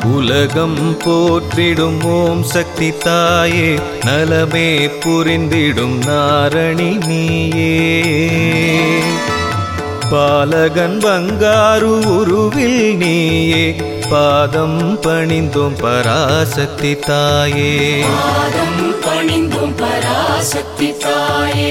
உலகம் போற்றிடும் ஓம் சக்தி தாயே நலமே புரிந்திடும் நாரணி நீயே பாலகன் பங்காரு உருவில் நீயே பாதம் பணிந்தோம் பராசக்தி தாயே பாதம் பணிந்தும் பராசக்தி தாயே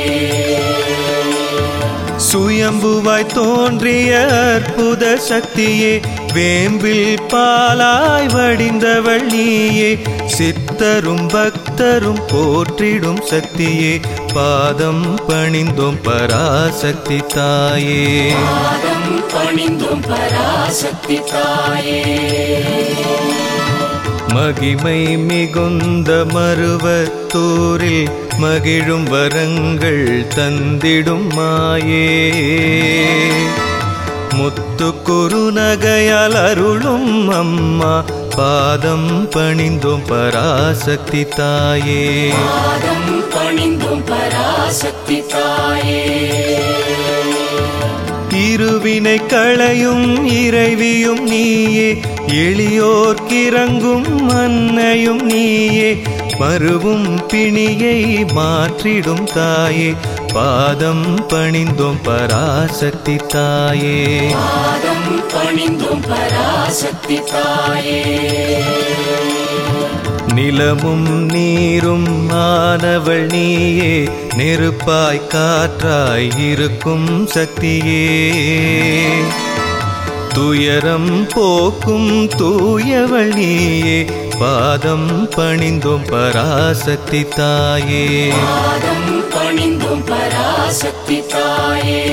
சுயம்புவாய் தோன்றிய அற்புத சக்தியே வேம்பில் பாலாய் வடிந்தவள் நீயே சித்தரும் பக்தரும் போற்றிடும் சக்தியே பாதம் பணிந்தோம் பராசக்தி தாயே பாதம் பணிந்தும் பராசக்தி தாயே மகிமை மிகுந்த மருவத்தூரில் மகிழும் வரங்கள் தந்திடும் மாயே முத்து குறுநகையால் அருளும் அம்மா பாதம் பணிந்தோம் பராசக்தி தாயே பாதம் பணிந்தும் பராசக்தி தாயே இருவினை களையும் இறைவியும் நீயே எளியோர்க்கிறங்கும் அன்னையும் நீயே மறுவும் பிணியை மாற்றிடும் தாயே பாதம் பணிந்தோம் பராசக்தி தாயே பாதம் பணிந்தும் பராசக்தி தாயே நிலமும் நீரும் ஆனவள் நீயே நெருப்பாய் காற்றாய் இருக்கும் சக்தியே துயரம் போக்கும் தூயவள் நீயே பாதம் பணிந்தோம் பராசக்தி தாயே பாதம் பணிந்தும் பராசக்தி தாயே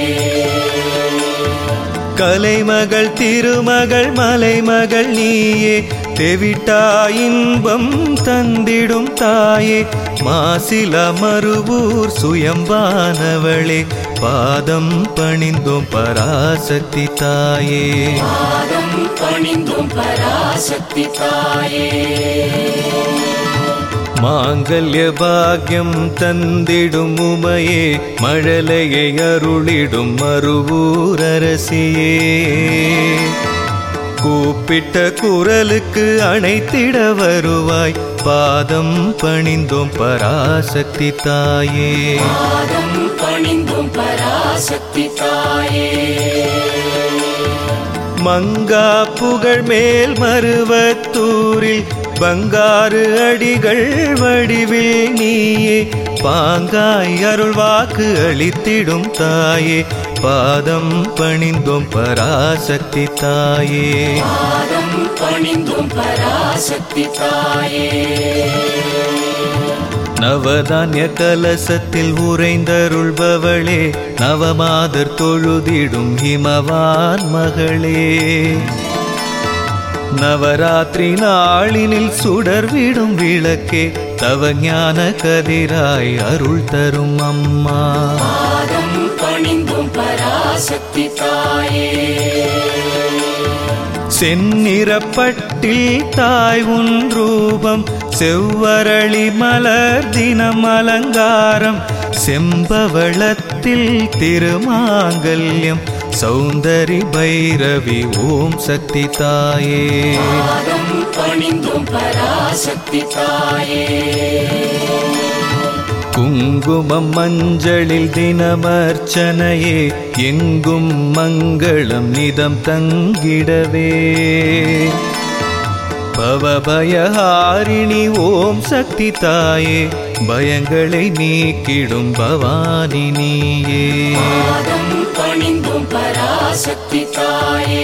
கலைமகள் திருமகள் மலைமகள் நீயே தெவிட்டா இன்பம் தந்திடும் தாயே மாசில மறுவூர் சுயம்பானவளே பாதம் பணிந்தோம் பராசக்தி தாயே பாதம் பணிந்தும் பராசக்தி தாயே மாங்கல்ய பாக்யம் தந்திடும் உமையே மழலையை அருளிடும் மறுவூரரசியே கூப்பிட்ட குரலுக்கு அணைத்திட வருவாய் பாதம் பணிந்தோம் பராசக்தி தாயே பாதம் பணிந்தும் பராசக்தி தாயே மங்கா புகழ் மேல் மருவத்தூரில் பங்காரு அடிகள் வடிவில் நீயே பாங்காய் அருள் வாக்கு அளித்திடும் தாயே பாதம் பணிந்தோம் பராசக்தி தாயே பாதம் பணிந்தும் பராசக்தி தாயே நவதானிய கலசத்தில் உறைந்தருள்பவளே நவமாதர் தொழுதிடும் ஹிமவான் மகளே நவராத்திரி நாளினில் சுடர்விடும் விளக்கே தவஞான கதிராய் அருள் தரும் அம்மா பாதம் பணிந்தும் பராசக்தி தாயே செந்நிறப்பட்டில் தாய் உன் ரூபம் செவ்வரளி மலர் தினம் அலங்காரம் செம்பவளத்தில் திருமாங்கல்யம் சௌந்தரி பைரவி ஓம் சக்தி தாயே பாதம் பணிந்தும் பராசக்தி தாயே குங்குமம் மஞ்சளில் தினமர்ச்சனையே எங்கும் மங்களம் நிதம் தங்கிடவே பவபயஹாரிணி ஓம் சக்தி தாயே பயங்களை நீக்கிடும் பவானி நீயே பாதம் பணிந்தும் பராசக்தி தாயே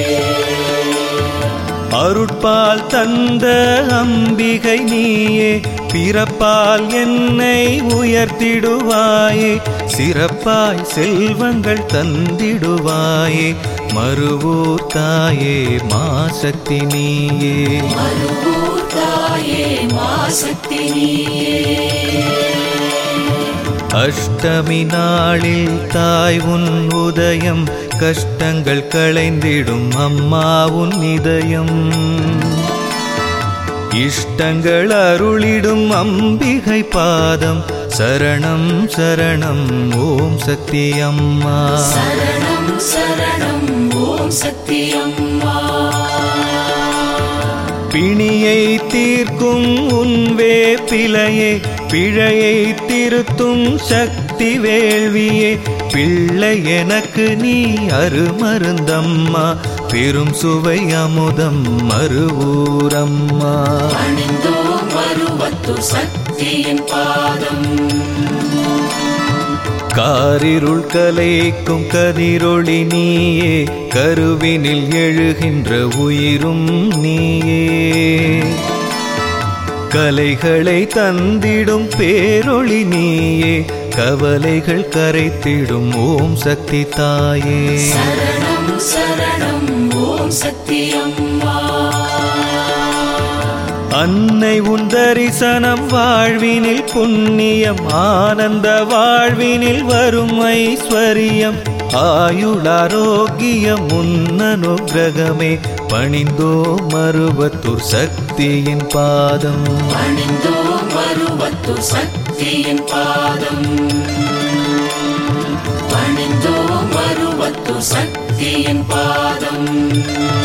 அருட்பால் தந்த அம்பிகை நீயே பிறப்பால் என்னை உயர்த்திடுவாயே சிறப்பாய் செல்வங்கள் தந்திடுவாயே மறுவூர் தாயே மாசக்தி நீயே மறுவூர் தாயே மாசக்தி நீயே அஷ்டமி நாளில் தாய் உன் உதயம் கஷ்டங்கள் களைந்திடும் அம்மா உன் இதயம் இஷ்டங்கள் அருளிடும் அம்பிகை பாதம் சரணம் சரணம் ஓம் சக்தி அம்மா சரணம் சரணம் ஓம் சக்தி அம்மா பிணியை தீர்க்கும் உன் வேப்பிலையே பிழையை திருத்தும் சக்தி வேள்வியே பிள்ளை எனக்கு நீ அருமருந்தம்மா பெரும் சுவை அமுதம் மறுவூரம்மா பணிந்தோம் மருவத்து சக்தியின் பாதம் காரிருள் கலைக்கும் கதிரொளி நீயே கருவினில் எழுகின்ற உயிரும் நீயே கலைகளை தந்திடும் பேரொளி நீயே கவலைகள் கரைத்திடும் ஓம் சக்தி தாயே சரணம் சரணம் ஓம் சக்தி அம்மா அன்னை உன் தரிசனம் வாழ்வினில் புண்ணியம் ஆனந்த வாழ்வினில் வரும் ஐஸ்வரியம் ஆயுளாரோக்கியம் உன்னனுகிரகமே பணிந்தோ மருவத்தூர் சக்தியின் பாதம் பணிந்தோம் மருவத்து சக்தியின் பாதம் பணிந்தோம் மருவத்து சக்தியின் பாதம்